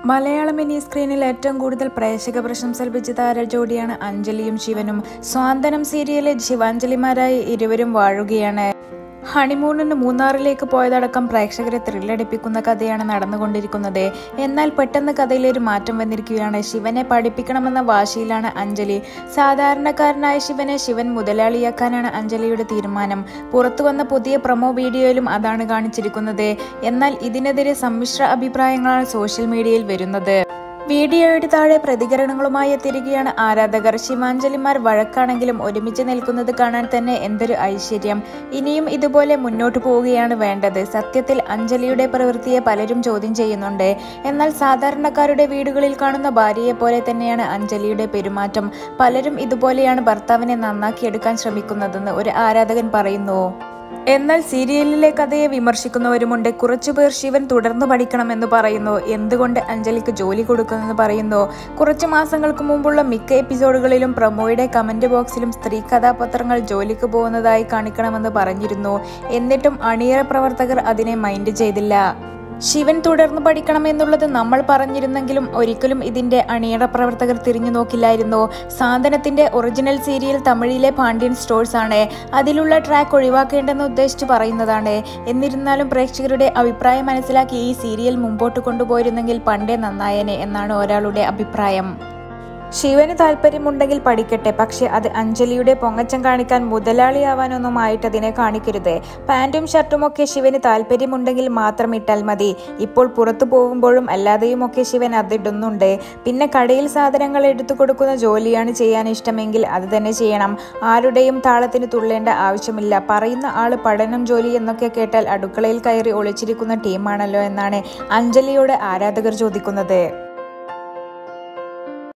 മലയാള മിനി സ്ക്രീനിൽ ഏറ്റവും കൂടുതൽ പ്രേക്ഷക പ്രശംസ ലഭിച്ച താര ജോഡിയാണ് അഞ്ജലിയും ശിവനും സ്വാന്തനം സീരിയലിൽ ശിവാഞ്ജലിമാരായി ഇരുവരും വാഴുകയാണ് ഹണിമൂണിന് മൂന്നാറിലേക്ക് പോയതടക്കം പ്രേക്ഷകരെ ത്രില്ലടിപ്പിക്കുന്ന കഥയാണ് നടന്നുകൊണ്ടിരിക്കുന്നത് എന്നാൽ പെട്ടെന്ന് കഥയിൽ ഒരു മാറ്റം വന്നിരിക്കുകയാണ് ശിവനെ പഠിപ്പിക്കണമെന്ന വാശിയിലാണ് അഞ്ജലി സാധാരണക്കാരനായ ശിവനെ ശിവൻ മുതലാളിയാക്കാനാണ് അഞ്ജലിയുടെ തീരുമാനം പുറത്തു വന്ന പുതിയ പ്രൊമോ വീഡിയോയിലും അതാണ് കാണിച്ചിരിക്കുന്നത് എന്നാൽ ഇതിനെതിരെ സമ്മിശ്ര അഭിപ്രായങ്ങളാണ് സോഷ്യൽ മീഡിയയിൽ വരുന്നത് വീഡിയോയുടെ താഴെ പ്രതികരണങ്ങളുമായി എത്തിയിരിക്കുകയാണ് ആരാധകർ ശിവാഞ്ജലിമാർ വഴക്കാണെങ്കിലും ഒരുമിച്ച് നിൽക്കുന്നത് കാണാൻ തന്നെ എന്തൊരു ഐശ്വര്യം ഇനിയും ഇതുപോലെ മുന്നോട്ട് പോവുകയാണ് വേണ്ടത് സത്യത്തിൽ അഞ്ജലിയുടെ പ്രവൃത്തിയെ പലരും ചോദ്യം ചെയ്യുന്നുണ്ട് എന്നാൽ സാധാരണക്കാരുടെ വീടുകളിൽ കാണുന്ന ഭാര്യയെ പോലെ തന്നെയാണ് അഞ്ജലിയുടെ പെരുമാറ്റം പലരും ഇതുപോലെയാണ് ഭർത്താവിനെ നന്നാക്കിയെടുക്കാൻ ശ്രമിക്കുന്നതെന്ന് ഒരു ആരാധകൻ പറയുന്നു എന്നാൽ സീരിയലിലെ കഥയെ വിമർശിക്കുന്നവരുമുണ്ട് കുറച്ചുപേർ ശിവൻ തുടർന്ന് പഠിക്കണമെന്ന് പറയുന്നു എന്തുകൊണ്ട് അഞ്ജലിക്ക് ജോലി കൊടുക്കുമെന്ന് പറയുന്നു കുറച്ചു മാസങ്ങൾക്ക് മുമ്പുള്ള മിക്ക എപ്പിസോഡുകളിലും പ്രമോയുടെ കമന്റ് ബോക്സിലും സ്ത്രീ കഥാപാത്രങ്ങൾ ജോലിക്ക് പോകുന്നതായി കാണിക്കണമെന്ന് പറഞ്ഞിരുന്നു എന്നിട്ടും അണിയറ പ്രവർത്തകർ അതിനെ മൈൻഡ് ചെയ്തില്ല ശിവൻ തുടർന്ന് പഠിക്കണം എന്നുള്ളത് നമ്മൾ പറഞ്ഞിരുന്നെങ്കിലും ഒരിക്കലും ഇതിന്റെ അണിയറ പ്രവർത്തകർ തിരിഞ്ഞു നോക്കില്ലായിരുന്നു സാധനത്തിന്റെ ഒറിജിനൽ സീരിയൽ തമിഴിലെ പാണ്ഡ്യൻ സ്റ്റോഴ്സ് ആണ് അതിലുള്ള ട്രാക്ക് ഒഴിവാക്കേണ്ടെന്ന് ഉദ്ദേശിച്ച് പറയുന്നതാണ് എന്നിരുന്നാലും പ്രേക്ഷകരുടെ അഭിപ്രായം മനസ്സിലാക്കി ഈ സീരിയൽ മുമ്പോട്ട് കൊണ്ടുപോയിരുന്നെങ്കിൽ പണ്ടേ നന്നായേനെ എന്നാണ് ഒരാളുടെ അഭിപ്രായം ശിവന് താല്പര്യമുണ്ടെങ്കിൽ പഠിക്കട്ടെ പക്ഷെ അത് അഞ്ജലിയുടെ പൊങ്ങച്ചം കാണിക്കാൻ മുതലാളിയാവാനൊന്നും ആയിട്ട് അതിനെ കാണിക്കരുത് പാൻറ്റും ഷർട്ടുമൊക്കെ ശിവന് താല്പര്യമുണ്ടെങ്കിൽ മാത്രം ഇട്ടാൽ മതി ഇപ്പോൾ പുറത്തു പോകുമ്പോഴും അല്ലാതെയും ഒക്കെ ശിവൻ അതിടുന്നുണ്ട് പിന്നെ കടയിൽ സാധനങ്ങൾ എടുത്തു കൊടുക്കുന്ന ജോലിയാണ് ചെയ്യാൻ ഇഷ്ടമെങ്കിൽ അത് തന്നെ ചെയ്യണം ആരുടെയും താളത്തിന് തുള്ളേണ്ട ആവശ്യമില്ല പറയുന്ന ആള് പഠനം ജോലി എന്നൊക്കെ കേട്ടാൽ അടുക്കളയിൽ കയറി ഒളിച്ചിരിക്കുന്ന ടീമാണല്ലോ എന്നാണ് അഞ്ജലിയോട് ആരാധകർ ചോദിക്കുന്നത്